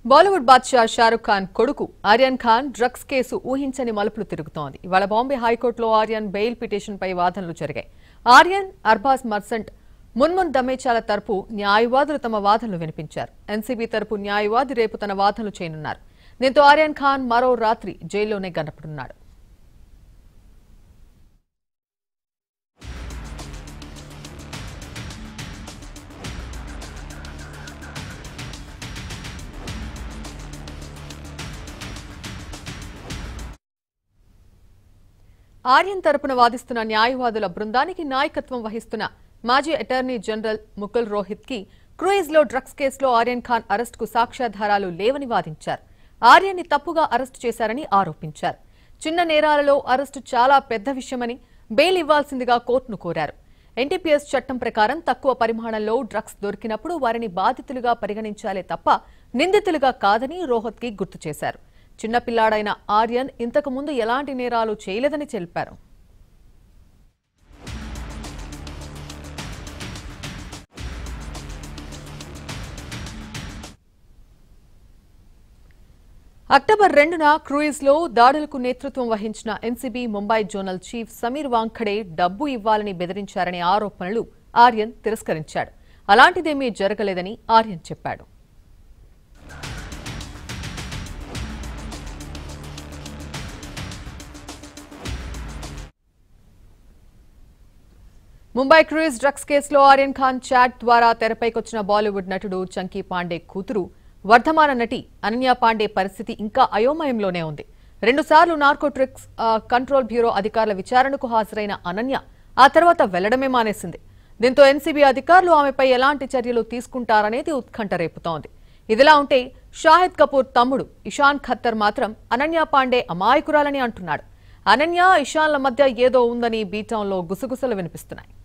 బాలీవుడ్ బాద్షా షారుఖ్ ఖాన్ కొడుకు Aryan Khan drugs case ఊహించని మలుపులు తిరుగుతోంది ఇవాళ బాంబే హైకోర్టులో ఆర్యన్ బెయిల్ పిటిషన్పై వాదనలు జరిగాయి ఆర్యన్ అర్బాజ్ మర్సెంట్ మున్మున్ దమేచాల తరపు న్యాయవాదులు తమ వాదనలు వినిపించారు ఎన్సీబీ తరపు న్యాయవాది రేపు తన వాదనలు చేయనున్నారు దీంతో ఆర్యన్ ఖాన్ మరో రాత్రి జైల్లోనే గడపనున్నాడు ఆర్యన్ తరపున వాదిస్తున్న న్యాయవాదుల బృందానికి నాయకత్వం వహిస్తున్న మాజీ అటార్నీ జనరల్ ముకుల్ రోహిత్ కి క్రూయిజ్ లో డ్రగ్స్ కేసులో ఆర్యన్ ఖాన్ అరెస్టుకు సాక్ష్యాధారాలు లేవని వాదించారు ఆర్యన్ని తప్పుగా అరెస్టు చేశారని ఆరోపించారు చిన్న నేరాలలో అరెస్టు చాలా పెద్ద విషయమని బెయిల్ ఇవ్వాల్సిందిగా కోర్టును కోరారు ఎన్టీపీఎస్ చట్టం ప్రకారం తక్కువ పరిమాణంలో డ్రగ్స్ దొరికినప్పుడు వారిని బాధితులుగా పరిగణించాలే తప్ప నిందితులుగా కాదని రోహత్కి గుర్తు చేశారు చిన్నపిల్లాడైన ఆర్యన్ ఇంతకు ముందు ఎలాంటి నేరాలు చేయలేదని తెలిపారు అక్టోబర్ రెండున క్రూయిజ్ లో దాడులకు నేతృత్వం వహించిన NCB Mumbai zonal chief Sameer Wankhede డబ్బు ఇవ్వాలని బెదిరించారనే ఆరోపణలు ఆర్యన్ తిరస్కరించాడు అలాంటిదేమీ జరగలేదని ఆర్యన్ చెప్పాడు ముంబై క్రూయిజ్ డ్రగ్స్ కేసులో ఆర్యన్ ఖాన్ చాట్ ద్వారా తెరపైకొచ్చిన బాలీవుడ్ నటుడు చంకీ పాండే కూతురు వర్ధమాన నటి అనన్య పాండే పరిస్థితి ఇంకా అయోమయంలోనే ఉంది రెండుసార్లు నార్కోట్రిక్స్ ఆ, కంట్రోల్ బ్యూరో అధికారుల విచారణకు హాజరైన అనన్య ఆ తర్వాత వెళ్లడమే మానేసింది దీంతో ఎన్సీబీ అధికారులు ఆమెపై ఎలాంటి చర్యలు తీసుకుంటారనేది ఉత్కంఠ రేపుతోంది ఇదిలా ఉంటే షాహిద్ కపూర్ తమ్ముడు ఇషాన్ ఖత్తర్ మాత్రం అనన్య పాండే అమాయకురాలని అంటున్నాడు అనన్య ఇషాన్ల మధ్య ఏదో ఉందని బీటౌన్లో గుసగుసలు వినిపిస్తున్నాయి